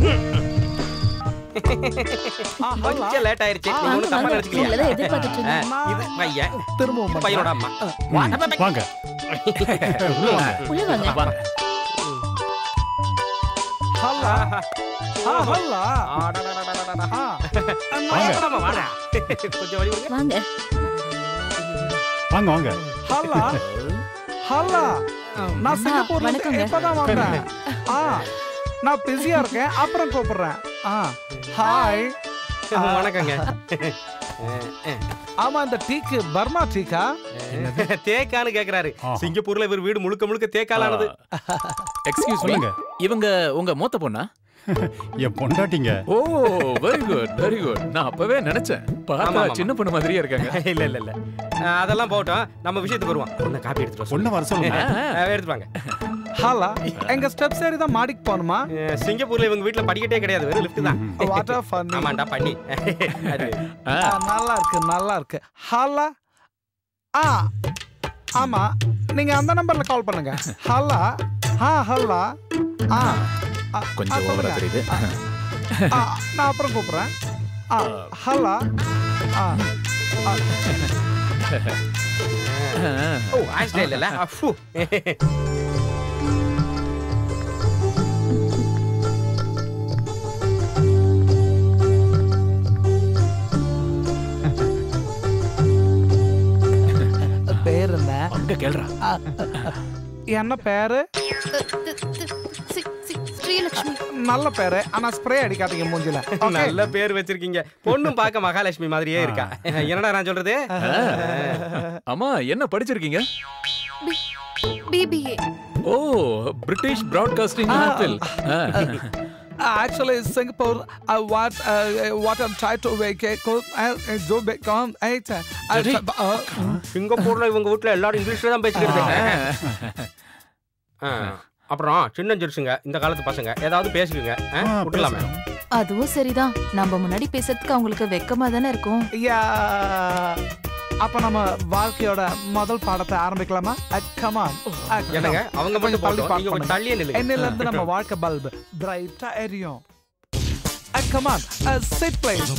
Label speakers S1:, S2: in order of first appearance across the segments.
S1: கொஞ்சம் லேட் ஆயிருச்சு நீங்க ஒண்ணும் தப்பா நினைச்சுக்கலையா
S2: உங்களை தான் எதிர்பார்த்துட்டு
S1: ஆ,
S2: இருந்தேன்.
S1: இது பையன்
S3: திரும்பவும்
S1: பையனோட அம்மா
S4: வாங்க உள்ள வாங்க
S2: உள்ள வாங்க
S4: வாங்க
S3: ஹல்லா ஆ ஹல்லா
S1: ஆடடடடடடடா.
S3: ஆ
S4: வாங்க.
S1: ஆமா, வாடா. கொஞ்சம் வழி விடுங்க
S2: வாங்க
S4: வாங்க வாங்க
S3: ஹல்லா ஹல்லா நான் சிங்கப்பூர்ல இருந்து
S2: வணக்கங்க.
S3: இப்பதான் வந்தேன் ஆ நான் பிஸியா இருக்கேன் அப்புறம் கூப்பிடுறேன் ஆ ஹாய்
S1: வணக்கங்க
S3: ஆமா இந்த டீக்கு பர்மா டீக்கா
S1: தேக்கான்னு கேக்குறாரு
S4: ஆ.
S1: சிங்கப்பூர்ல இவர் வீடு முழுக்க முழுக்க தேக்காலானது
S5: எக்ஸ்கியூஸ் மீ
S4: சொல்லுங்க
S5: இவங்க உங்க மூத்த பொண்ணா
S4: என் பொண்டாட்டிங்க
S5: oh very good very good நான் அப்பவே நினைச்சேன்
S1: ஆமா,
S5: பார்த்தா
S1: ஆமா.
S5: சின்ன பொண்ணு மாதிரியே இருக்காங்க
S1: இல்ல இல்ல இல்ல அஹ், அதெல்லாம் போகட்டும் நம்ம விஷயத்துக்கு வருவோம் ஒண்ணு காப்பி எடுத்துட்டு வர சொல்லு.
S4: பொண்ணை வர சொல்லுங்க
S1: அஹ், எடுத்துட்டு வாங்க
S3: ஹலா எங்க ஸ்டெப்ஸ் ஏறி தான் மாடிக்கு போகணுமா
S1: அஹ், சிங்கப்பூர்ல இவங்க வீட்ல படிக்கட்டே கிடையாது வெறும் லிஃப்ட் தான்
S3: வாட்டர் ஃபன்
S1: ஆமாண்டா பண்ணி அது
S5: ஆ,
S3: நல்லா இருக்கு நல்லா இருக்கு ஹலா ஆ ஆமா நீங்க அந்த நம்பர்ல கால் பண்ணுங்க ஹலா ஆ ஹலா ஆ ஆ, ஆ,
S5: கொஞ்சம் ஓவரா
S3: சொல்லுங்க.
S5: தெரியுது
S3: ஆ, நான் அப்புறம் கூப்பிடுறேன் ஆ ஹலா ஆ ஆ,
S1: ஓ ஆக்சிடென்ட் இல்ல அஃபு
S3: பேர் என்ன
S5: அங்க கேள்றா
S3: என்ன பேரு
S2: சி- சி- ஸ்ரீலக்ஷ்மி
S3: நல்ல பேரு ஆனா ஸ்ப்ரே அடிக்காதீங்க மூஞ்சில Okay?
S1: நல்ல பேர் வச்சிருக்கீங்க பொண்ணும் பார்க்க மகாலட்சுமி மாதிரியே இருக்கா என்னடா நான் சொல்றது
S5: அம்மா என்ன படிச்சிருக்கீங்க
S2: BBA
S5: oh British broadcasting apple
S3: Actually, Singapore, uh, what uh, what I'm trying to make it go uh, do become eight. Uh,
S5: Ready?
S3: uh,
S1: சிங்கப்பூர்ல இவங்க வீட்ல எல்லாரும் இங்கிலீஷ்ல தான் பேசிக்கிறது ஆ, அப்புறம் சின்ன ஜெருசுங்க இந்த காலத்து பசங்க ஏதாவது பேசிக்குங்க ஆ,
S4: ஆ,
S1: விட்டுலாமே
S2: அதுவும் சரிதான் நம்ம முன்னாடி பேசுறதுக்கு அவங்களுக்கு வெக்கமா தானே இருக்கும்
S3: yeah. அப்ப நம்ம வாழ்க்கையோட முதல் பாடத்தை ஆரம்பிக்கலாமா கமான்
S1: என்னங்க அவங்க மட்டும்
S3: தள்ளி
S1: போட்டோம் நீங்க கொஞ்சம் தள்ளியே நில்லுங்க
S3: என்னில இருந்து நம்ம வாழ்க்கை பல்பு பிரைட்டா எரியும் கமான் சிட் பிளேஸ்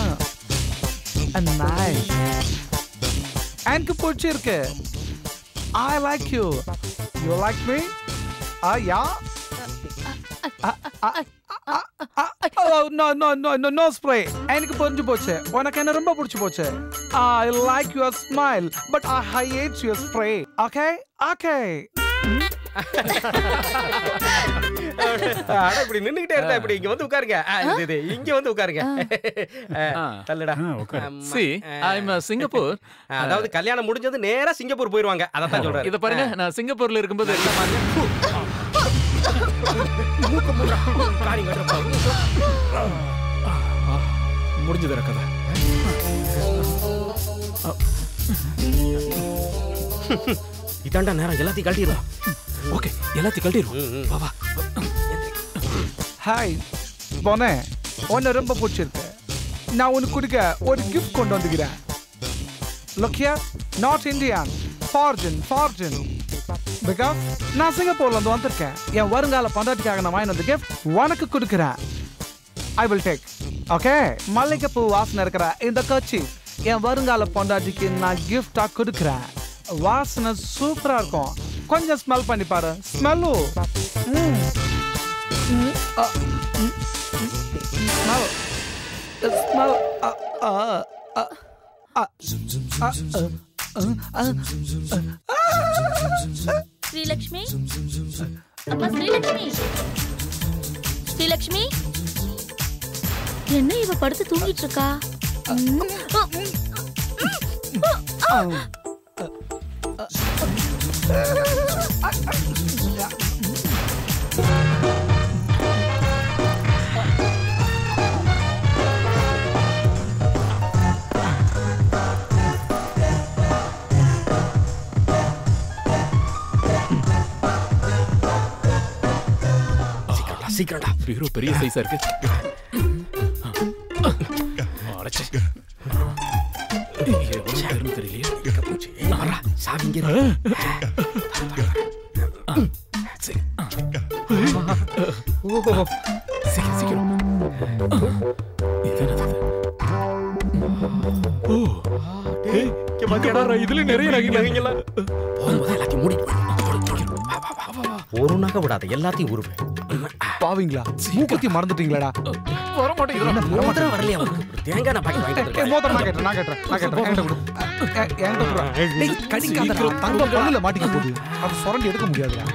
S3: நைஸ் எனக்கு பிடிச்சிருக்கு I like you you like me ah yeah no no no no no spray எனக்கு புரிஞ்சு போச்சு உனக்கு என்ன ரொம்ப பிடிச்சு போச்சு I like your smile but I hate your spray okay okay
S1: அட இப்படி நின்னுகிட்டே இருந்தா இப்படி இங்க வந்து உட்காருங்க ஆ, இது, இது, இங்க வந்து உட்காருங்க ஆ, தள்ளுடா
S4: ஆ, உட்காரு.
S1: ஆமா.
S5: சி ஐ எம் சிங்கப்பூர்
S1: அதாவது கல்யாணம் முடிஞ்சது நேரா சிங்கப்பூர் போயிருவாங்க அதான் சொல்றாரு
S5: இத பாருங்க நான் சிங்கப்பூர்ல இருக்கும்போது முடிஞ்சது கதை
S1: இதாண்டா நேரம் எல்லாத்தையும் கழட்டிடலாம்
S5: ஓகே எல்லாத்தையும் கழட்டிடுவோம் வா வா
S3: ஹாய் போனே உன்னை ரொம்ப பிடிச்சிருக்கு நான் உனக்கு கொடுக்க ஒரு கிஃப்ட் கொண்டு வந்துக்கிறேன் லுக்கியா not Indian foreign foreign because நான் சிங்கப்பூர்ல இருந்து வந்திருக்கேன் என் வருங்கால பண்டாட்டிக்காக நான் வாங்கி வந்த கிஃப்ட் உனக்கு கொடுக்குறேன் ஐ வில் டேக் ஓகே மல்லிகைப்பூ வாசனை இருக்கிற இந்த கட்சி என் வருங்கால பொண்டாட்டிக்கு நான் கிஃப்டா கொடுக்குறேன் வாசனை சூப்பரா இருக்கும் கொஞ்சம் ஸ்மெல் பண்ணி பாரு ஸ்மெல்லு ஸ்மெல் ஸ்மெல்
S2: ஸ்ரீலக்ஷ்மி அம்மா ஸ்ரீலக்ஷ்மி ஸ்ரீலக்ஷ்மி என்ன இவ படுத்து தூங்கிட்டு இருக்கா
S1: சீக்கிரம்டா சீக்கிரம்டா
S5: பீரோ பெரிய சைஸா இருக்கு அடச்சே. எவ்வளவு பேருன்னு தெரியலையே
S1: நாரா, சாவி இங்க இருக்கு.
S5: சரி.
S1: ஓ
S5: சீக்கிரம் சீக்கிரம் இது என்னது இது? ஓ ஏய், இங்க பாருடா, இதுல நிறைய நகைகள்
S1: போகும்போது எல்லாத்தையும் மூடிட்டு போயிடு. வா, வா, வா, வா, வா. ஒரு நகை விடாத எல்லாத்தையும் உருவேன்
S3: பாவீங்களா மூக்குத்தி மறந்துட்டீங்களாடா
S5: வர மாட்டேன் இதெல்லாம்
S1: மோதிரம் வரலையா உனக்கு? ஒரு தேங்காய் நான் பாக்கெட் வாங்கிட்டு
S3: ஏய்,
S1: வந்திருக்கேன்.
S3: மோதிரம் நான் கேட்டேன் நான் கேட்டேன் நான் கேட்டேன் என்கிட்ட கொடு ஏ, என்கிட்ட கொடுடா. டேய் கடிக்காதடா தங்கம் பல்லுல மாட்டிக்க போகுது அது சுரண்டி எடுக்க முடியாதுடா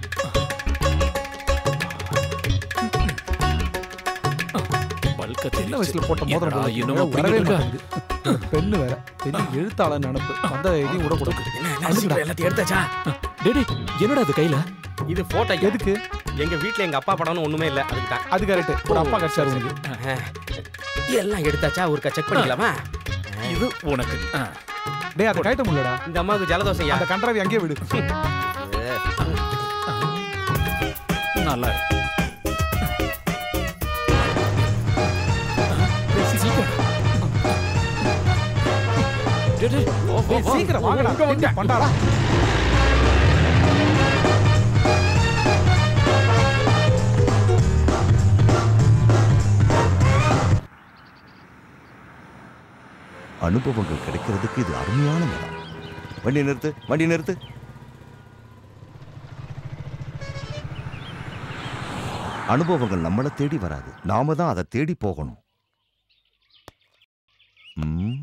S5: பல்க
S3: சின்ன வயசுல போட்ட மோதிரம் போல
S5: இன்னும்
S3: வரவே
S5: அப்படியே இருக்கா
S3: மாட்டேங்குது பெண்ணு வேற பெரிய எழுத்தாளர் நினப்பு வந்த எதையும் விட கொடுக்கு
S1: என்ன, என்ன, சீக்கிரம் எல்லாத்தையும் எடுத்தாச்சா
S5: டேய் டேய், என்னடா அது கையில
S1: இது போட்டோ
S3: எதுக்கு
S1: எங்க வீட்ல எங்க அப்பா படம்னு ஒண்ணுமே இல்ல அதுக்கு தான்
S3: அது கரெக்ட் ஒரு அப்பா கிடைச்சாரு உனக்கு
S1: எல்லாம் எடுத்தாச்சா ஒருக்கா செக் பண்ணிக்கலாமா
S5: இது உனக்கு ஆ.
S3: டேய் அதை கைட்ட முடியலடா
S1: இந்த அம்மாவுக்கு ஜலதோஷம்
S3: அந்த கன்றாவி அங்கேயே விடு
S5: நல்லா இருக்கு. டேய், சீக்கிரம். டேய், டேய், வா, வா,
S3: டேய்,
S5: வா.
S3: சீக்கிரம் வாங்கடா
S5: இங்க வாங்க.
S3: என்ன பண்றாடா
S6: அனுபவங்கள் கிடைக்கிறதுக்கு இது அருமையான இடம் வண்டி நிறுத்து வண்டி நிறுத்து அனுபவங்கள் நம்மளை தேடி வராது நாம தான் அதை தேடி போகணும் ம்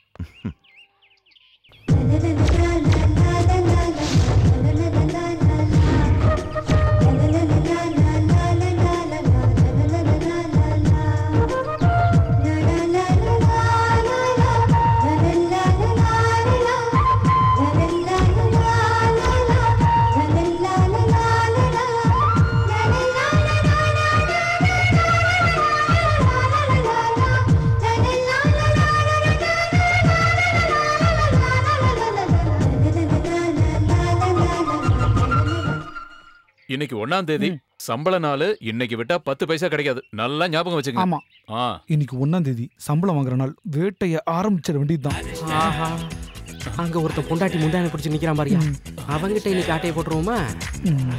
S5: இன்னைக்கு ஒண்ணாம் தேதி சம்பள நாள் இன்னைக்கு விட்டா பத்து பைசா கிடைக்காது நல்லா ஞாபகம் வச்சுங்க
S3: ஆமா
S5: ஆ
S3: இன்னைக்கு ஒன்னாம் தேதி சம்பளம் வாங்குற நாள் வேட்டைய ஆரம்பிச்சிட வேண்டியதுதான்
S1: ஆஹா அங்க ஒருத்தன் பொண்டாட்டி முந்தானை பிடிச்சு நிக்கிறான் பாரியா அவங்கிட்ட இன்னைக்கு ஆட்டையை போட்டுருவோமா
S3: ம்.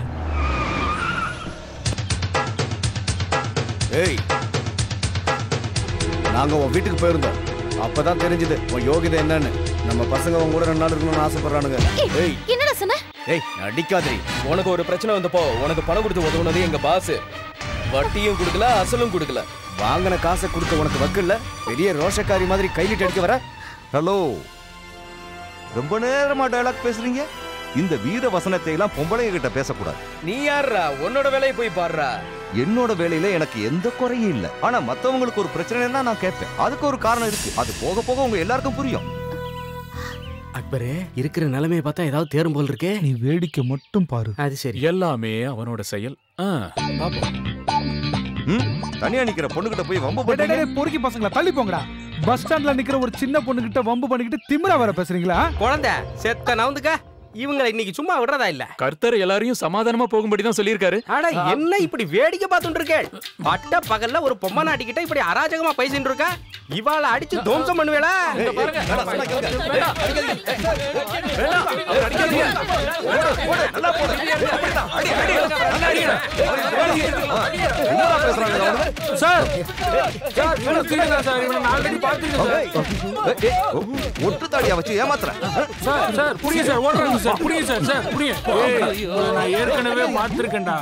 S7: ஏய் நாங்க உன் வீட்டுக்கு போயிருந்தோம் அப்பதான் தெரிஞ்சது உன் யோகிதை என்னன்னு நம்ம பசங்க உன் கூட ரெண்டு நாள் இருக்கணும்னு ஆசைப்படுறானுங்க ஏய்
S2: என்னடா சொன்ன
S7: ஏய் நடிக்காதடி
S8: உனக்கு ஒரு பிரச்சனை வந்தப்போ உனக்கு பணம் கொடுத்து உதவுனது எங்க பாஸ் வட்டியும் கொடுக்கல அசலும் கொடுக்கல
S7: வாங்கின காசை கொடுக்க உனக்கு வக்கில்ல பெரிய ரோஷக்காரி மாதிரி கைலிட்டு அடிக்க வர
S6: ஹலோ ரொம்ப நேரமா டயலாக் பேசுறீங்க இந்த வீர வசனத்தை எல்லாம் பொம்பளைங்க கிட்ட பேசக்கூடாது
S8: நீ யாருடா உன்னோட வேலையை போய் பாடுறா
S6: என்னோட வேலையில எனக்கு எந்த குறையும் இல்ல ஆனா மத்தவங்களுக்கு ஒரு பிரச்சனைன்னா நான் கேட்பேன் அதுக்கு ஒரு காரணம் இருக்கு அது போக போக உங்க எல்லாருக்கும் புரியும்
S1: அக்பரே இருக்கிற நிலைமையை பார்த்தா ஏதாவது தேரும் போல் இருக்கே
S3: நீ வேடிக்கை மட்டும் பாரு
S1: அது சரி
S5: எல்லாமே அவனோட செயல் ஆ, பாப்போம்
S6: ம்? தனியா நிக்கிற பொண்ணுகிட்ட போய் வம்பு
S3: டேய், டேய்,
S6: பண்றீங்க
S3: டேய், பொறுக்கி பசங்களா தள்ளி போங்கடா பஸ் ஸ்டாண்ட்ல நிக்கிற ஒரு சின்ன பொண்ணு கிட்ட வம்பு பண்ணிக்கிட்டு திமிரா வர பேசுறீங்களா
S1: குழந்தை செத்த நவுந்துக்க இவங்களை இன்னைக்கு சும்மா விடுறதா இல்ல
S5: கர்த்தர் எல்லாரையும் சமாதானமா போகும்படி தான் சொல்லியிருக்காரு
S1: அட என்ன இப்படி வேடிக்கை பார்த்துட்டு இருக்கேன் பட்ட பகல்ல ஒரு பொம்மை நாட்டிக்கிட்ட இப்படி அராஜகமா பைசன் இருக்கா இவாள அடிச்சு துவம்சம் பண்ணுவேளா
S6: என்னடா பேசுறாங்க அவனுங்க?
S3: சார்
S6: ஏய், ஏய், ஒட்டு தாடியா வச்சு ஏமாத்துற
S9: சார் சார் புரியுங்க சார் ஓட்டுறேங்க சார் புரியுங்க சார் சார் புரியுங்க ஏய், இவனை நான் ஏற்கனவே பார்த்துருக்கேன்டா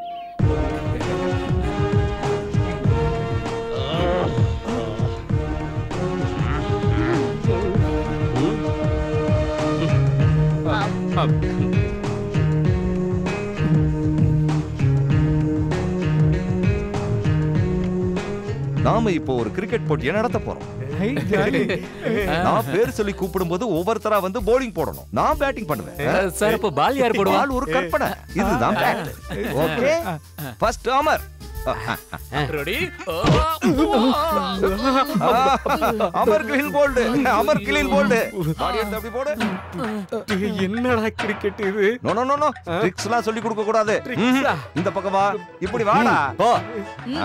S6: நாம இப்போ ஒரு கிரிக்கெட் போட்டியை நடத்த போறோம்
S3: ஐ, ஜாலி.
S6: நான் பேர் சொல்லி கூப்பிடும்போது ஒவ்வொருத்தரா வந்து போலிங் போடணும் நான் பேட்டிங் பண்ணுவேன்
S5: சார் அப்ப பால் யார் போடுவா
S6: பால் ஒரு கற்பனை இதுதான் bat okay first Amar
S5: ready
S6: Amar clean bowled Amar clean bowled audience அப்படி போடு
S1: என்னடா கிரிக்கெட் இது
S6: நோ நோ நோ நோ ட்ரிக்ஸ்லாம் சொல்லி கொடுக்க கூடாது
S1: Tricks ஆ?
S6: இந்த பக்கம் வா இப்படி வாடா
S8: போ
S6: ஆ.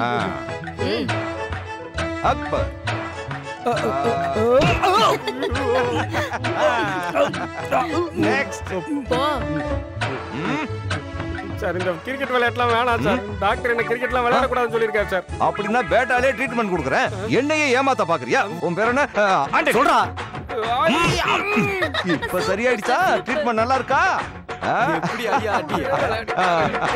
S6: அக்பர் நெக்ஸ்ட்
S1: சார் இந்த கிரிக்கெட் விளையாட்டுலாம் வேணாம் சார் டாக்டர் என்ன கிரிக்கெட்லாம் விளையாடக்கூடாதுன்னு சொல்லியிருக்காரு சார்
S6: அப்படின்னா பேட்டாலே ட்ரீட்மெண்ட் கொடுக்குறேன் என்னையே ஏமாத்த பாக்குறியா உன் பேர் என்ன அஹ், ஆண்டனி. சொல்றா இப்ப சரியாயிடுச்சா ட்ரீட்மெண்ட் நல்லா இருக்கா ஆ? ஆ.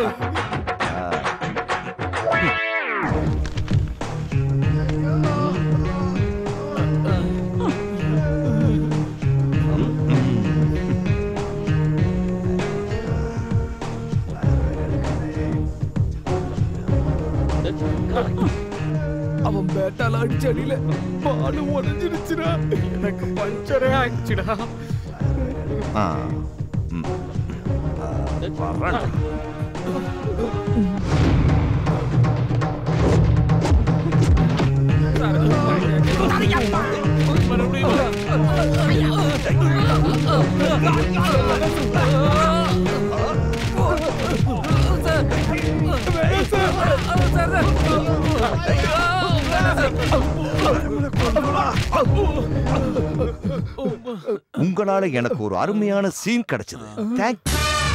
S8: அவன் பேட்டால அடிச்ச அடியில பாடு உடஞ்சிருச்சுடா
S1: எனக்கு பஞ்சரே ஆயிடுச்சுடா
S6: ஆ. ம். ஆ, வர்றேன். உங்களால எனக்கு ஒரு அருமையான சீன் கிடைச்சது தேங்க்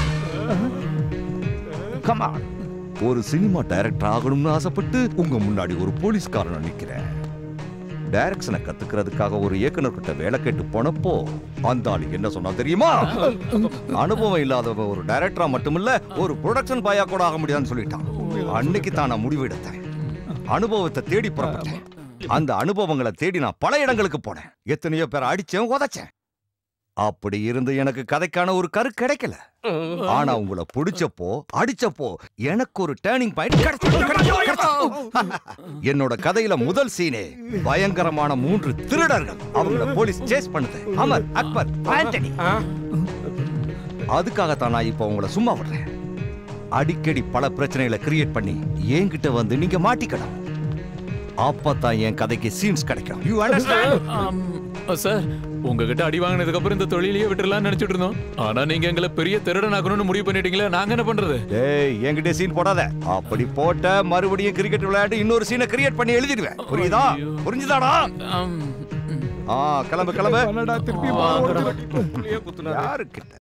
S6: கமான் ஒரு சினிமா டைரக்டர் ஆகணும்னு ஆசைப்பட்டு உங்க முன்னாடி ஒரு போலீஸ்காரன் நிக்கிறேன் டைரக்ஷனை கத்துக்கிறதுக்காக ஒரு இயக்குனர் கிட்ட வேலை கேட்டு போனப்போ அந்த ஆளு என்ன சொன்னா தெரியுமா அனுபவம் இல்லாதவன் ஒரு டைரக்டரா மட்டுமில்ல ஒரு ப்ரொடக்ஷன் பாயா கூட ஆக முடியாதுன்னு சொல்லிட்டான் அன்னைக்கு தான் நான் முடிவு எடுத்தேன் அனுபவத்தை தேடி புறப்பட்டேன் அந்த அனுபவங்களை தேடி நான் பல இடங்களுக்கு போனேன் எத்தனையோ பேரை அடிச்சேன் உதைச்சேன் அப்படி இருந்து எனக்கு கதைக்கான ஒரு கரு கிடைக்கல ஆனா உங்களை பிடிச்சப்போ அடிச்சப்போ எனக்கு ஒரு டேர்னிங் பாயிண்ட் என்னோட கதையில முதல் சீனே பயங்கரமான மூன்று திருடர்கள் அவங்கள போலீஸ் சேஸ் பண்ணுது அமர் அக்பர் ஆண்டனி அதுக்காகத்தான் நான் இப்போ உங்களை சும்மா விடுறேன் அடிக்கடி பல பிரச்சனைகளை கிரியேட் பண்ணி என்கிட்ட வந்து நீங்க மாட்டிக்கணும் அப்பதான் என் கதைக்கு சீன்ஸ் கிடைக்கும் யூ அண்டர்ஸ்டாண்ட்
S5: சார் உங்ககிட்ட அடி வாங்கினதுக்கு அப்புறம் இந்த தொழிலையே விட்டுறலாம்னு நினைச்சிட்டு இருந்தோம் ஆனா நீங்க எங்களை பெரிய திருடனாக்கணும்னு முடிவு பண்ணிட்டீங்களே நாங்க என்ன பண்றது
S6: டேய் என்கிட்ட சீன் போடாத அப்படி போட்ட மறுபடியும் கிரிக்கெட் விளையாட்டு இன்னொரு சீனை கிரியேட் பண்ணி எழுதிடுவேன் புரியுதா புரிஞ்சுதாடா
S5: ஆம்.
S6: ஆ கிளம்பு கிளம்பு
S3: திருப்பி
S5: வாங்கடா.
S6: யாருக்கிட்ட